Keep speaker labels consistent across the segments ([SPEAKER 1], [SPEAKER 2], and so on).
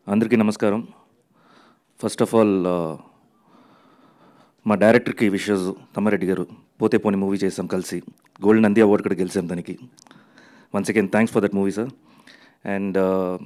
[SPEAKER 1] అందరికీ నమస్కారం first of all మా డైరెక్టర్కి విషెస్ తమ్మారెడ్డి గారు పోతే పోని మూవీ చేసాం కలిసి గోల్డ్ నంది అవార్డు కూడా గెలిచాం దానికి once again thanks for that movie sir and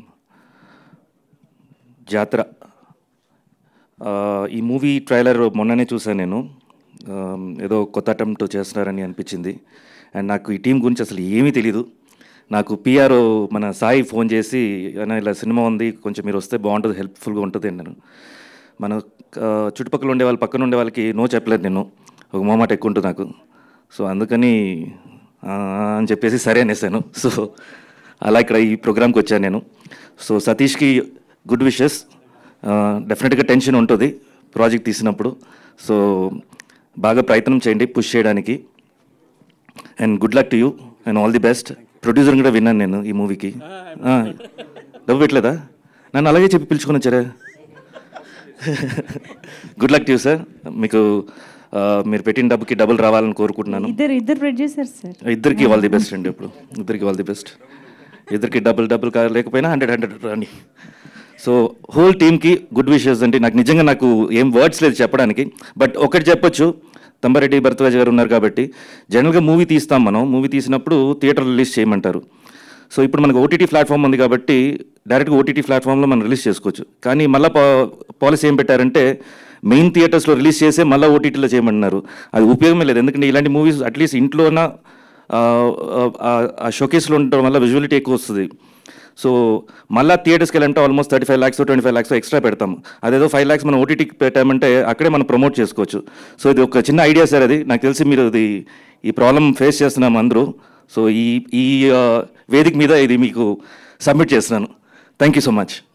[SPEAKER 1] Jathara Uh, ఈ మూవీ ట్రైలర్ మొన్ననే చూసాను నేను Um, ఏదో కొత్త అటెంప్ట్ చేస్తున్నారని అనిపించింది అండ్ నాకు ఈ టీం గురించి అసలు ఏమీ తెలీదు నాకు పిఆర్ మన సాయి ఫోన్ చేసి "అన్న, ఇలా సినిమా ఉంది కొంచెం మీరు వస్తే బాగుంటుంది హెల్ప్ఫుల్గా ఉంటుంది అన్నాను మన ఆ, చుట్టుపక్కల ఉండే వాళ్ళు పక్కన ఉండే వాళ్ళకి నో చెప్పలేదు నేను ఒక మోమాట ఎక్కువ ఉంటుంది నాకు సో అందుకని ఆ, అని చెప్పేసి సరే అనేసాను సో అలా ఇక్కడ ఈ ప్రోగ్రామ్కి వచ్చాను నేను సో సతీష్కి గుడ్ విషెస్ డెఫినెట్గా టెన్షన్ ఉంటుంది ప్రాజెక్ట్ తీసినప్పుడు సో బాగా ప్రయత్నం చేయండి పుష్ చేయడానికి and good luck to you and all the best producer కూడా విన్నాను నేను ఈ మూవీకి డబ్బు పెట్టలేదా నన్ను అలాగే చెప్పి పిలుచుకొని వచ్చారా good luck to you sir మీకు ఆ, మీరు పెట్టిన డబ్బుకి డబుల్ రావాలని కోరుకుంటున్నాను
[SPEAKER 2] ఇద్దరు ఇద్దరు ప్రొడ్యూసర్ సార్
[SPEAKER 1] ఇద్దరికి ఆల్ ది బెస్ట్ అండి ఇప్పుడు ఇద్దరికి ఆల్ ది బెస్ట్ ఇద్దరికి డబుల్ డబుల్ కా లేకపోయినా హండ్రెడ్ హండ్రెడ్ రాని సో హోల్ టీమ్కి గుడ్ విషెస్ అంటే నాకు నిజంగా నాకు ఏం వర్డ్స్ లేదు చెప్పడానికి బట్ ఒకటి చెప్పొచ్చు తంబారెడ్డి భరద్వాజ్ గారు ఉన్నారు కాబట్టి జనరల్గా మూవీ తీస్తాం మనం మూవీ తీసినప్పుడు థియేటర్ రిలీజ్ చేయమంటారు సో ఇప్పుడు మనకు ఓటీటీ ప్లాట్ఫామ్ ఉంది కాబట్టి డైరెక్ట్గా ఓటీటీ ప్లాట్ఫామ్లో మనం రిలీజ్ చేసుకోవచ్చు కానీ మళ్ళీ పాలసీ ఏం పెట్టారంటే మెయిన్ థియేటర్స్లో రిలీజ్ చేసే మళ్ళీ ఓటీటీలో చేయమన్నారు అది ఉపయోగమే లేదు ఎందుకంటే ఇలాంటి మూవీస్ అట్లీస్ట్ ఇంట్లోన ఆ షోకేస్లో ఉండటం వల్ల విజువలిటీ ఎక్కువ వస్తుంది సో మళ్ళీ థియేటర్స్కి వెళ్ళంటే almost thirty five lakhs twenty five lakhs extra పెడతాం అదేదో ఫైవ్ ల్యాక్స్ మనం ఓటీటీకి పెట్టామంటే అక్కడే మనం ప్రమోట్ చేసుకోవచ్చు సో ఇది ఒక చిన్న ఐడియా సార్ అది నాకు తెలిసి మీరు ఇది ఈ ప్రాబ్లం ఫేస్ చేస్తున్నాం అందరూ సో ఈ ఈ ఆ, వేదిక మీద ఇది మీకు సబ్మిట్ చేస్తున్నాను థ్యాంక్ యూ సో మచ్